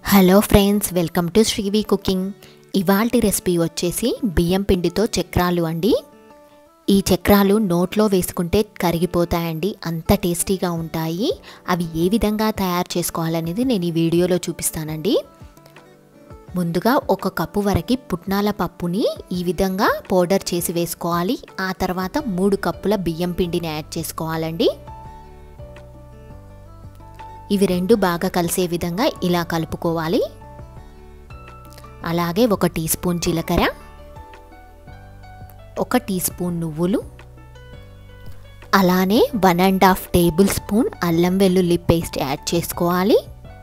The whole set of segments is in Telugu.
hello friends welcome to Srivi cooking ఇవాల్టి రెసిపీ వచ్చేసి బియ్యం పిండితో చక్రాలు అండి ఈ చక్రాలు నోట్లో వేసుకుంటే కరిగిపోతాయండి అంత టేస్టీగా ఉంటాయి అవి ఏ విధంగా తయారు చేసుకోవాలనేది నేను ఈ వీడియోలో చూపిస్తానండి ముందుగా ఒక కప్పు వరకు పుట్నాల పప్పుని ఈ విధంగా పౌడర్ చేసి వేసుకోవాలి ఆ తర్వాత మూడు కప్పుల బియ్యం పిండిని యాడ్ చేసుకోవాలండి ఇవి రెండు బాగా కలిసే విధంగా ఇలా కలుపుకోవాలి అలాగే ఒక టీ స్పూన్ జీలకర్ర ఒక టీ స్పూన్ నువ్వులు అలానే one and half tablespoon అల్లం వెల్లుల్లి పేస్ట్ యాడ్ చేసుకోవాలి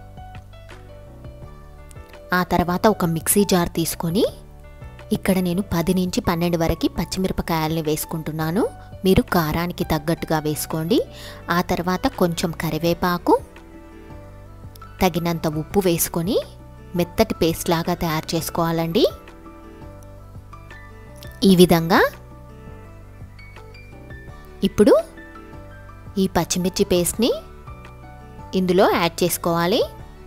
ఆ తర్వాత ఒక మిక్సీ జార్ తీసుకొని ఇక్కడ నేను పది నుంచి పన్నెండు వరకు పచ్చిమిరపకాయలని వేసుకుంటున్నాను మీరు కారానికి తగ్గట్టుగా వేసుకోండి ఆ తర్వాత కొంచెం కరివేపాకు తగినంత ఉప్పు వేసుకొని మెత్తటి పేస్ట్ లాగా తయారు చేసుకోవాలండి ఈ విధంగా ఇప్పుడు ఈ పచ్చిమిర్చి పేస్ట్ని ఇందులో యాడ్ చేసుకోవాలి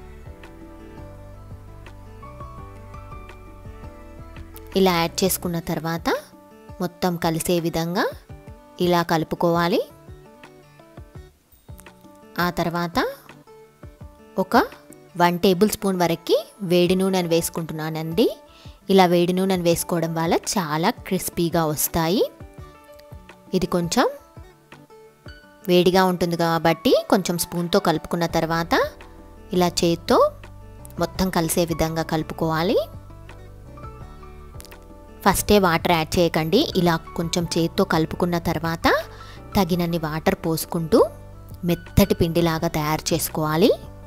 ఇలా యాడ్ చేసుకున్న తర్వాత మొత్తం కలిసే విధంగా ఇలా కలుపుకోవాలి ఆ తర్వాత ఒక వన్ టేబుల్ స్పూన్ వరకు వేడి నూనెను వేసుకుంటున్నానండి ఇలా వేడి నూనెను వేసుకోవడం వల్ల చాలా క్రిస్పీగా వస్తాయి ఇది కొంచెం వేడిగా ఉంటుంది కాబట్టి కొంచెం స్పూన్తో కలుపుకున్న తర్వాత ఇలా చేత్తో మొత్తం కలిసే విధంగా కలుపుకోవాలి ఫస్టే వాటర్ యాడ్ చేయకండి ఇలా కొంచెం చేత్తో కలుపుకున్న తర్వాత తగినన్ని వాటర్ పోసుకుంటూ మెత్తటి పిండిలాగా తయారు చేసుకోవాలి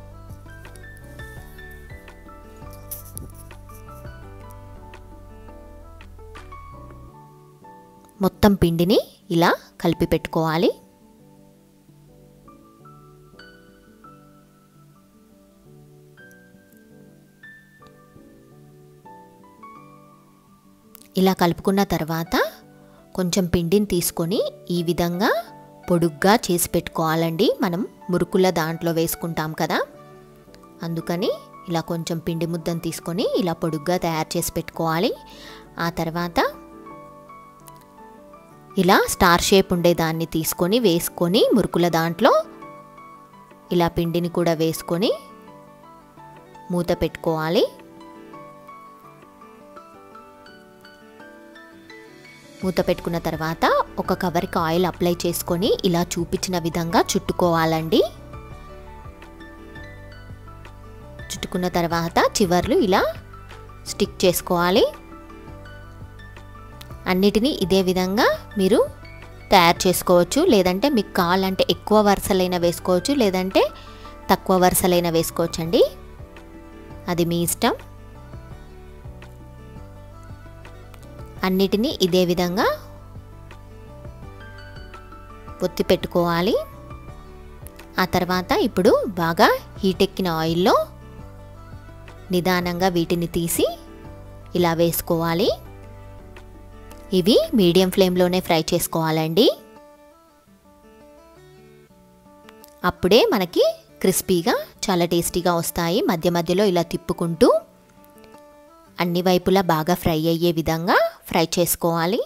మొత్తం పిండిని ఇలా కలిపి పెట్టుకోవాలి ఇలా కలుపుకున్న తర్వాత కొంచెం పిండిని తీసుకొని ఈ విధంగా పొడుగ్గా చేసి పెట్టుకోవాలండి మనం మురుకుల దాంట్లో వేసుకుంటాం కదా అందుకని ఇలా కొంచెం పిండి ముద్దను తీసుకొని ఇలా పొడుగ్గా తయారు చేసి పెట్టుకోవాలి ఆ తర్వాత ఇలా స్టార్ షేప్ ఉండే దాన్ని తీసుకొని వేసుకొని మురుకుల దాంట్లో ఇలా పిండిని కూడా వేసుకొని మూత పెట్టుకోవాలి మూత పెట్టుకున్న తర్వాత ఒక కవర్కి ఆయిల్ అప్లై చేసుకొని ఇలా చూపించిన విధంగా చుట్టుకోవాలండి చుట్టుకున్న తర్వాత చివర్లు ఇలా స్టిక్ చేసుకోవాలి అన్నిటినీ ఇదే విధంగా మీరు తయారు చేసుకోవచ్చు లేదంటే మీకు కావాలంటే ఎక్కువ వరుసలైన వేసుకోవచ్చు లేదంటే తక్కువ వరుసలైన వేసుకోవచ్చు అండి అది మీ ఇష్టం అన్నిటినీ ఇదే విధంగా ఒత్తి పెట్టుకోవాలి ఆ తర్వాత ఇప్పుడు బాగా హీట్ ఎక్కిన ఆయిల్లో నిదానంగా వీటిని తీసి ఇలా వేసుకోవాలి ఇవి మీడియం ఫ్లేమ్లోనే ఫ్రై చేసుకోవాలండి అప్పుడే మనకి క్రిస్పీగా చాలా టేస్టీగా వస్తాయి మధ్య మధ్యలో ఇలా తిప్పుకుంటూ అన్ని వైపులా బాగా ఫ్రై అయ్యే విధంగా ఫ్రై చేసుకోవాలి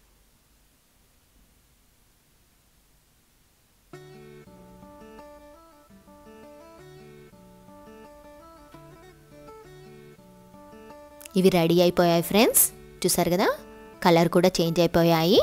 ఇవి రెడీ అయిపోయాయి ఫ్రెండ్స్ చూసారు కదా కలర్ కూడా చేంజ్ అయిపోయాయి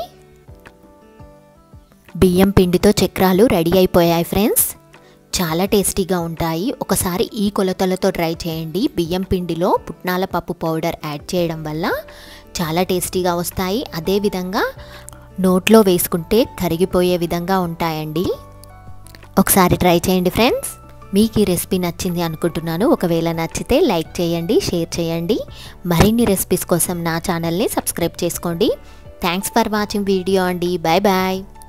బియ్యం పిండితో చక్రాలు రెడీ అయిపోయాయి ఫ్రెండ్స్ చాలా టేస్టీగా ఉంటాయి ఒకసారి ఈ కొలతలతో ట్రై చేయండి బియ్యం పిండిలో పుట్నాల పప్పు పౌడర్ యాడ్ చేయడం వల్ల చాలా టేస్టీగా వస్తాయి అదేవిధంగా నోట్లో వేసుకుంటే కరిగిపోయే విధంగా ఉంటాయండి ఒకసారి ట్రై చేయండి ఫ్రెండ్స్ మీకు ఈ రెసిపీ నచ్చింది అనుకుంటున్నాను ఒకవేళ నచ్చితే లైక్ చేయండి షేర్ చేయండి మరిన్ని రెసిపీస్ కోసం నా ఛానల్ని సబ్స్క్రైబ్ చేసుకోండి థ్యాంక్స్ ఫర్ వాచింగ్ వీడియో అండి బాయ్ బాయ్